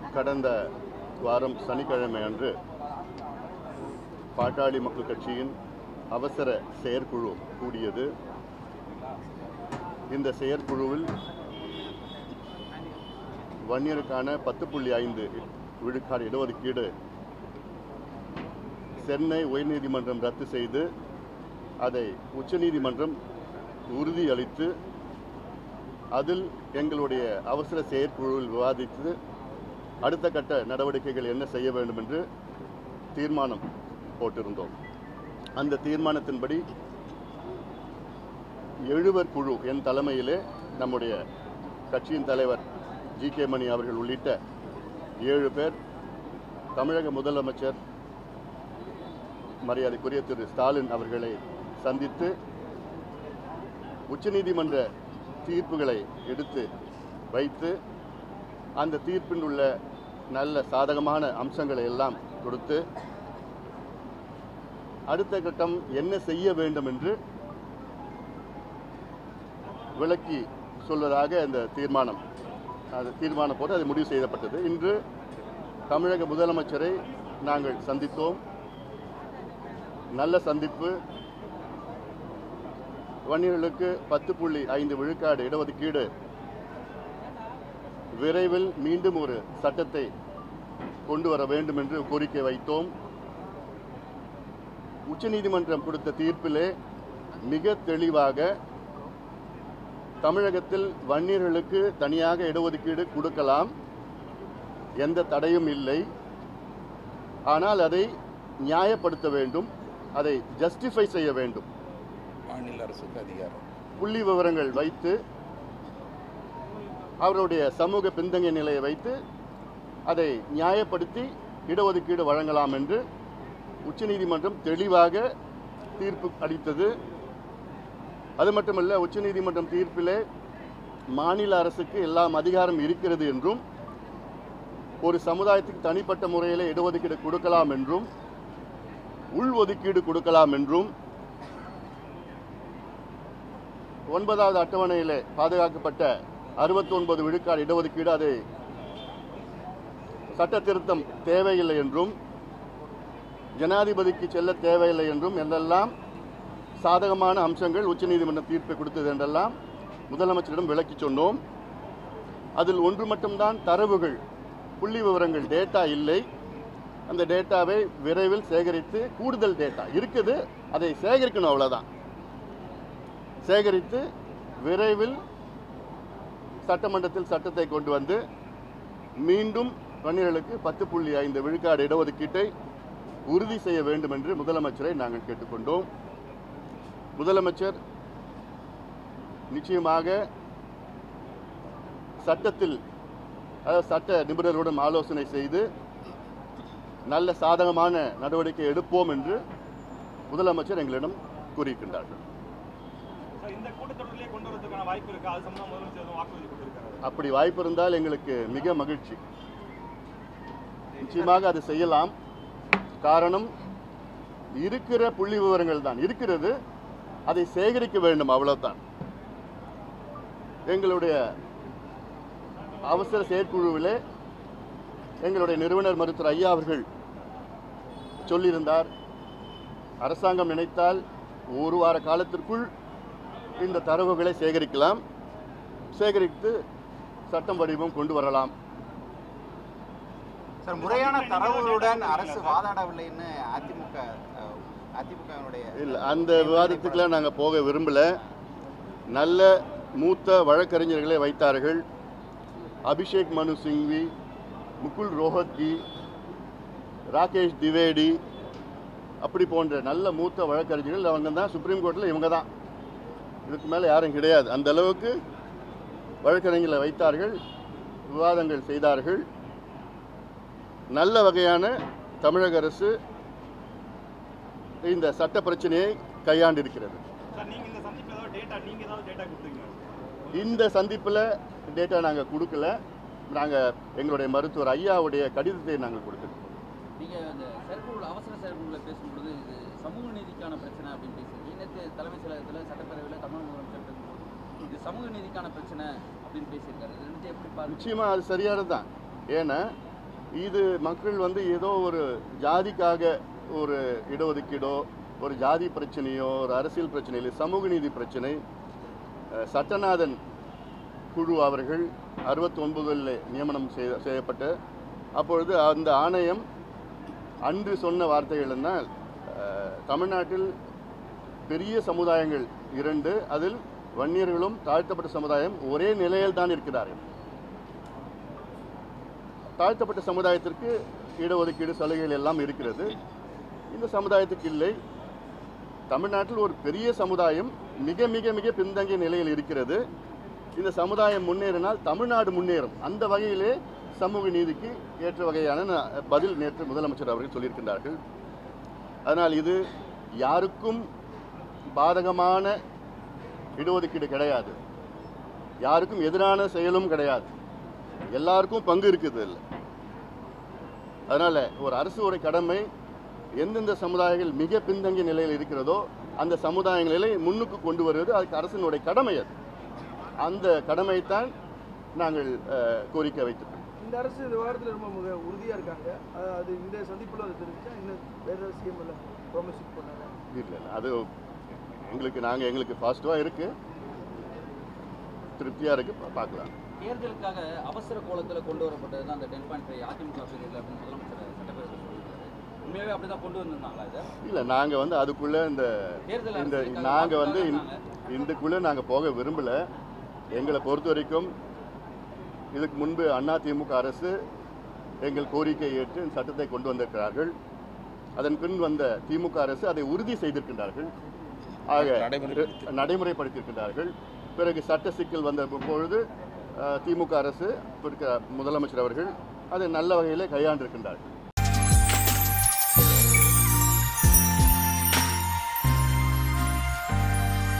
கடந்த வாரம் சனிக்கிழமை அன்று பாட்டாளி மக்கள் கட்சியின் அவசர செயற்குழு கூடியது இந்த செயற்குழுவில் வன்னியருக்கான பத்து புள்ளி ஐந்து விழுக்காடு இடஒதுக்கீடு சென்னை உயர்நீதிமன்றம் ரத்து செய்து அதை உச்சநீதிமன்றம் உறுதியளித்து அதில் எங்களுடைய அவசர செயற்குழுவில் விவாதித்து அடுத்த கட்ட நடவடிக்கைகள் என்ன செய்ய வேண்டும் என்று தீர்மானம் போட்டிருந்தோம் அந்த தீர்மானத்தின்படி எழுவர் குழு என் தலைமையிலே நம்முடைய கட்சியின் தலைவர் ஜி கே மணி அவர்கள் உள்ளிட்ட ஏழு பேர் தமிழக முதலமைச்சர் மரியாதைக்குரிய திரு ஸ்டாலின் அவர்களை சந்தித்து உச்சநீதிமன்ற தீர்ப்புகளை எடுத்து வைத்து அந்த தீர்ப்பில் உள்ள நல்ல சாதகமான அம்சங்களை எல்லாம் கொடுத்து அடுத்த கட்டம் என்ன செய்ய வேண்டும் என்று விளக்கி சொல்வதாக இந்த தீர்மானம் அது தீர்மானம் போட்டு அது முடிவு செய்யப்பட்டது இன்று தமிழக முதலமைச்சரை நாங்கள் சந்தித்தோம் நல்ல சந்திப்பு வன்னியர்களுக்கு பத்து புள்ளி ஐந்து விழுக்காடு இடஒதுக்கீடு விரைவில் மீண்டும் ஒரு சட்டத்தை கொண்டு வர வேண்டும் என்று கோரிக்கை வைத்தோம் உச்சநீதிமன்றம் கொடுத்த தீர்ப்பிலே மிக தெளிவாக தமிழகத்தில் வன்னியர்களுக்கு தனியாக இடஒதுக்கீடு கொடுக்கலாம் எந்த தடையும் இல்லை ஆனால் அதை நியாயப்படுத்த வேண்டும் அதை ஜஸ்டிஃபை செய்ய வேண்டும் மாநில அரசுக்கு அதிகாரம் புள்ளி விவரங்கள் வைத்து அவருடைய சமூக பின்தங்கிய நிலையை வைத்து அதை நியாயப்படுத்தி இடஒதுக்கீடு வழங்கலாம் என்று உச்சநீதிமன்றம் தெளிவாக தீர்ப்பு அளித்தது அது மட்டுமல்ல உச்சநீதிமன்றம் தீர்ப்பிலே மாநில அரசுக்கு எல்லாம் அதிகாரம் இருக்கிறது என்றும் ஒரு சமுதாயத்துக்கு தனிப்பட்ட முறையில் இடஒதுக்கீடு கொடுக்கலாம் என்றும் உள் ஒதுக்கீடு கொடுக்கலாம் என்றும் ஒன்பதாவது அட்டவணையிலே பாதுகாக்கப்பட்ட அறுபத்தி ஒன்பது விழுக்காடு இடஒதுக்கீடு அதை சட்ட திருத்தம் தேவையில்லை என்றும் ஜனாதிபதிக்கு செல்ல தேவையில்லை என்றும் என்றெல்லாம் சாதகமான அம்சங்கள் உச்சநீதிமன்றம் தீர்ப்பை கொடுத்தது என்றெல்லாம் முதலமைச்சரிடம் விளக்கி சொன்னோம் அதில் ஒன்று மட்டும்தான் தரவுகள் புள்ளி விவரங்கள் டேட்டா இல்லை அந்த டேட்டாவை விரைவில் சேகரித்து கூடுதல் டேட்டா இருக்குது அதை சேகரிக்கணும் அவ்வளோதான் சேகரித்து விரைவில் சட்டமன்றத்தில் சட்டத்தை கொண்டு வந்து மீண்டும் வன்னியர்களுக்கு பத்து புள்ளி ஐந்து விழுக்காடு இடஒதுக்கீட்டை உறுதி செய்ய வேண்டும் என்று முதலமைச்சரை நாங்கள் கேட்டுக்கொண்டோம் முதலமைச்சர் நிச்சயமாக சட்டத்தில் அதாவது சட்ட நிபுணர்களுடன் ஆலோசனை செய்து நல்ல சாதகமான நடவடிக்கை எடுப்போம் என்று முதலமைச்சர் எங்களிடம் கூறியிருக்கின்றார்கள் சார், இந்த கூட்டத்தொடரிலே கொண்டு வரதுக்கான வாய்ப்பு இருக்கா அது சம்பந்தமா முதலமைச்சர் எதுவும் வாக்குறுதி கொடுத்திருக்காரு அப்படி வாய்ப்பு இருந்தால் எங்களுக்கு மிக மகிழ்ச்சி நிச்சயமாக அது செய்யலாம் காரணம் இருக்கிற புள்ளி விவரங்கள் தான் இருக்கிறது அதை சேகரிக்க வேண்டும் அவ்வளவுதான் எங்களுடைய அவசர செயற்குழுவிலே எங்களுடைய நிறுவனர் மருத்துவர் ஐயா அவர்கள் சொல்லியிருந்தார் அரசாங்கம் நினைத்தால் ஒரு வார காலத்திற்குள் இந்த தரவுகளை சேகரிக்கலாம் சேகரித்து சட்டம் வடிவம் கொண்டு வரலாம் சார் முறையான தரவுகளுடன் அரசு வாதாடவில்லைன்னு அதிமுக அஹ், அதிமுகவினுடைய இல்லை அந்த விவாதத்துக்கெல்லாம் நாங்கள் போக விரும்பல நல்ல மூத்த வழக்கறிஞர்களை வைத்தார்கள் அபிஷேக் மனு சிங்வி முகுல் ரோஹத்கி ராகேஷ் திவேடி அப்படி போன்ற நல்ல மூத்த வழக்கறிஞர்கள் அவங்க தான் சுப்ரீம் கோர்ட்டில் இவங்க தான் இதுக்கு மேலே யாரும் கிடையாது அந்த அளவுக்கு வழக்கறிஞர்களை வைத்தார்கள் விவாதங்கள் செய்தார்கள் நல்ல வகையான தமிழக அரசு இந்த சட்ட பிரச்சனையை கையாண்டிருக்கிறது சார் நீங்க இந்த சந்திப்புல ஏதாவது டேட்டா நீங்க ஏதாவது டேட்டா கொடுத்தீங்க இந்த சந்திப்பில் டேட்டா நாங்கள் கொடுக்கல நாங்கள் எங்களுடைய மருத்துவர் ஐயாவுடைய கடிதத்தை நாங்கள் கொடுத்துருக்கோம் நீங்கள் அந்த செயற்குழு அவசர செயற்குழுவில் பேசும்பொழுது இது சமூக நீதிக்கான பிரச்சனை அப்படின்னு பேசுறீங்க நேற்று தலைமை செயலகத்தில் சட்டப்பேரவையில் தமிழ் முதலமைச்சர் பேசும்போது இது சமூக நீதிக்கான பிரச்சனை அப்படின்னு பேசியிருக்காரு இது ரெண்டு எப்படி பாருங்க நிச்சயமாக அது சரியானது தான் ஏன்னா இது மக்கள் வந்து ஏதோ ஒரு ஜாதிக்காக ஒரு இடஒதுக்கீடோ ஒரு ஜாதி பிரச்சனையோ ஒரு அரசியல் பிரச்சனையில சமூக நீதி பிரச்சனை அஹ், சட்டநாதன் குழு அவர்கள் அறுபத்தி ஒன்பதில் நியமனம் செய்ய செய்யப்பட்ட அப்பொழுது அந்த ஆணையம் அன்று சொன்ன வார்த்தைகள் என்ன அஹ், தமிழ்நாட்டில் பெரிய சமுதாயங்கள் இரண்டு அதில் வன்னியர்களும் தாழ்த்தப்பட்ட சமுதாயம் ஒரே நிலையில் தான் இருக்கிறார்கள் தாழ்த்தப்பட்ட சமுதாயத்திற்கு இடஒதுக்கீடு சலுகைகள் எல்லாம் இருக்கிறது இந்த சமுதாயத்துக்கு இல்லை தமிழ்நாட்டில் ஒரு பெரிய சமுதாயம் மிக மிக மிக பின்தங்கிய நிலையில் இருக்கிறது இந்த சமுதாயம் முன்னேறினால் தமிழ்நாடு முன்னேறும் அந்த வகையிலே சமூக நீதிக்கு ஏற்ற வகையான ந- பதில் நேற்று முதலமைச்சர் அவர்கள் சொல்லியிருக்கின்றார்கள் அதனால் இது யாருக்கும் பாதகமான இடஒதுக்கீடு கிடையாது யாருக்கும் எதிரான செயலும் கிடையாது எல்லாருக்கும் பங்கு இருக்குது இல்லை அதனால் ஒரு அரசோட கடமை எந்தெந்த சமுதாயங்கள் மிக பின்தங்கிய நிலையில் இருக்கிறதோ அந்த சமுதாயங்களை முன்னுக்கு கொண்டு வருவது அதுக்கு அரசினுடைய கடமை அது அந்த கடமைத்தான் நாங்கள் அஹ், கோரிக்கை வைத்திருக்கோம் இந்த அரசு இந்த வாரத்தில் ரொம்ப மிக உறுதியாக இருக்காங்க அது- அது இந்த சந்திப்பில் அது தெரிஞ்சா இன்னும் வேற ஏதாவது சிஎம் இல்லை ப்ராமிஸ் பண்ணாங்க இல்லை இல்லை அது எங்களுக்கு நாங்கள் எங்களுக்கு பாசிட்டிவாக இருக்குது திருப்தியாக இருக்குது பார்க்கலாம் தேர்தலுக்காக அவசர கோலத்தில் கொண்டு வரப்பட்டது தான் அந்த டென் பாயிண்ட் ஃபைவ் அதிமுக பீரியடில் அப்படின்னு முதலமைச்சர் சட்டப்பேரவையில் சொல்லியிருக்காரு உண்மையாகவே அப்படி தான் கொண்டு வந்திருந்தாங்களா இதை இல்லை நாங்கள் வந்து அதுக்குள்ளே இந்த தேர்தல் இந்த அரசியலுக்காக நாங்கள் வந்து வாக்குக்காக இந்த- இதுக்குள்ளே நாங்கள் போக விரும்பலை எங்களை பொறுத்த வரைக்கும் இதுக்கு முன்பு அதிமுக அரசு எங்கள் கோரிக்கையை ஏற்று இந்த சட்டத்தை கொண்டு வந்திருக்கிறார்கள் அதன் பின் வந்த திமுக அரசு அதை உறுதி செய்திருக்கின்றார்கள் ஆக நடைமுறைப்படுத்தி- நடைமுறைப்படுத்தியிருக்கின்றார்கள் பிறகு சட்ட சிக்கல் வந்த பொழுது அஹ், திமுக அரசு இப்ப இருக்கிற முதலமைச்சர் அவர்கள் அதை நல்ல வகையில் கையாண்டிருக்கின்றார்கள்